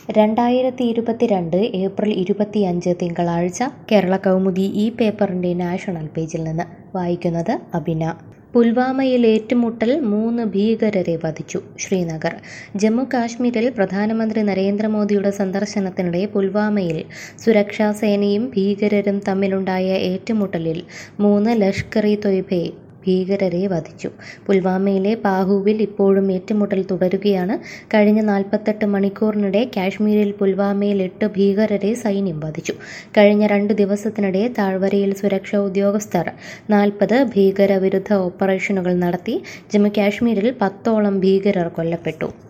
രണ്ടായിരത്തി ഇരുപത്തിരണ്ട് ഏപ്രിൽ ഇരുപത്തിയഞ്ച് തിങ്കളാഴ്ച കേരള കൗമുദി ഈ പേപ്പറിൻ്റെ നാഷണൽ പേജിൽ നിന്ന് വായിക്കുന്നത് അബിന പുൽവാമയിൽ ഏറ്റുമുട്ടൽ മൂന്ന് ഭീകരരെ വധിച്ചു ശ്രീനഗർ ജമ്മു കാശ്മീരിൽ പ്രധാനമന്ത്രി നരേന്ദ്രമോദിയുടെ സന്ദർശനത്തിനിടെ പുൽവാമയിൽ സുരക്ഷാ സേനയും ഭീകരരും തമ്മിലുണ്ടായ ഏറ്റുമുട്ടലിൽ മൂന്ന് ലഷ്കർ ഇ തൊയ്ബെ ഭീകരരെ വധിച്ചു പുൽവാമയിലെ പാഹുവിൽ ഇപ്പോഴും ഏറ്റുമുട്ടൽ തുടരുകയാണ് കഴിഞ്ഞ നാൽപ്പത്തെട്ട് മണിക്കൂറിനിടെ കാശ്മീരിൽ പുൽവാമയിൽ എട്ട് ഭീകരരെ സൈന്യം വധിച്ചു കഴിഞ്ഞ രണ്ട് ദിവസത്തിനിടെ താഴ്വരയിൽ സുരക്ഷാ ഉദ്യോഗസ്ഥർ നാൽപ്പത് ഭീകരവിരുദ്ധ ഓപ്പറേഷനുകൾ നടത്തി ജമ്മു കാശ്മീരിൽ പത്തോളം ഭീകരർ കൊല്ലപ്പെട്ടു